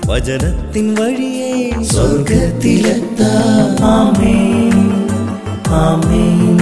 വചനത്തിൻ വഴിയെ സ്വർഗത്തിലെത്താം ആമേൻ ആമേൻ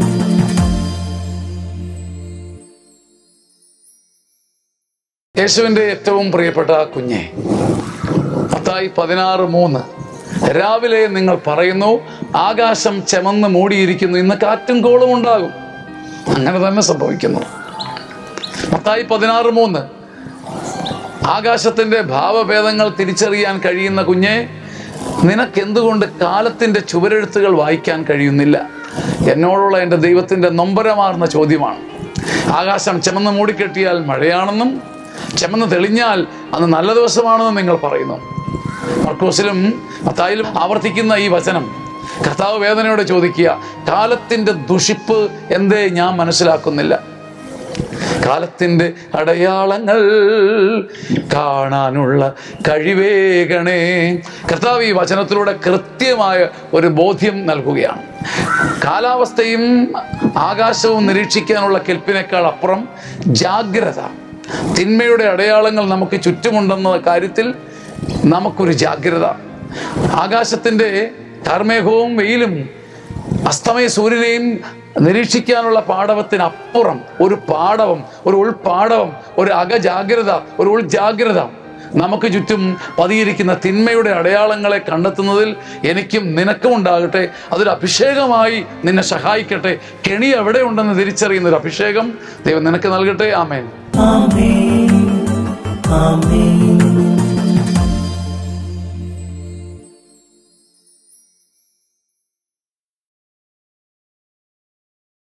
യേശുവിൻ്റെ ഏറ്റവും പ്രിയപ്പെട്ട കുഞ്ഞെ മത്തായി പതിനാറ് മൂന്ന് രാവിലെ നിങ്ങൾ പറയുന്നു ആകാശം ചെമന്ന് മൂടിയിരിക്കുന്നു ഇന്ന് കാറ്റും കോളും ഉണ്ടാകും അങ്ങനെ തന്നെ സംഭവിക്കുന്നു മത്തായി പതിനാറ് മൂന്ന് ആകാശത്തിൻ്റെ ഭാവഭേദങ്ങൾ തിരിച്ചറിയാൻ കഴിയുന്ന കുഞ്ഞെ നിനക്കെന്തുകൊണ്ട് കാലത്തിൻ്റെ ചുവരെഴുത്തുകൾ വായിക്കാൻ കഴിയുന്നില്ല എന്നോടുള്ള എൻ്റെ ദൈവത്തിൻ്റെ നൊമ്പരമാർന്ന ചോദ്യമാണ് ആകാശം ചെമന്ന് മൂടിക്കെട്ടിയാൽ മഴയാണെന്നും ചെമന്ന് തെളിഞ്ഞാൽ അന്ന് നല്ല ദിവസമാണെന്നും നിങ്ങൾ പറയുന്നു മർക്കോസിലും മത്തായിലും ആവർത്തിക്കുന്ന ഈ വചനം കർത്താവ് വേദനയോടെ ചോദിക്കുക കാലത്തിൻ്റെ ദുഷിപ്പ് എന്തേ ഞാൻ മനസ്സിലാക്കുന്നില്ല കാലത്തിൻ്റെ അടയാളങ്ങൾ കാണാനുള്ള കഴിവേകണേ കർത്താവ് ഈ വചനത്തിലൂടെ കൃത്യമായ ഒരു ബോധ്യം നൽകുകയാണ് കാലാവസ്ഥയും ആകാശവും നിരീക്ഷിക്കാനുള്ള കെൽപ്പിനേക്കാൾ അപ്പുറം ജാഗ്രത തിന്മയുടെ അടയാളങ്ങൾ നമുക്ക് ചുറ്റുമുണ്ടെന്ന കാര്യത്തിൽ നമുക്കൊരു ജാഗ്രത ആകാശത്തിൻ്റെ കാർമേഘവും വെയിലും അസ്തമയ സൂര്യനെയും നിരീക്ഷിക്കാനുള്ള പാടവത്തിനപ്പുറം ഒരു പാടവം ഒരു ഉൾപാടവം ഒരു അകജാഗ്രത ഒരു ഉൾജാഗ്രത നമുക്ക് ചുറ്റും പതിയിരിക്കുന്ന തിന്മയുടെ അടയാളങ്ങളെ കണ്ടെത്തുന്നതിൽ എനിക്കും നിനക്കും ഉണ്ടാകട്ടെ അതൊരു അഭിഷേകമായി നിന്നെ സഹായിക്കട്ടെ കെണി എവിടെ ഉണ്ടെന്ന് തിരിച്ചറിയുന്ന ഒരു അഭിഷേകം ദൈവം നിനക്ക് നൽകട്ടെ ആമേൻ ആമേൻ ആമേൻ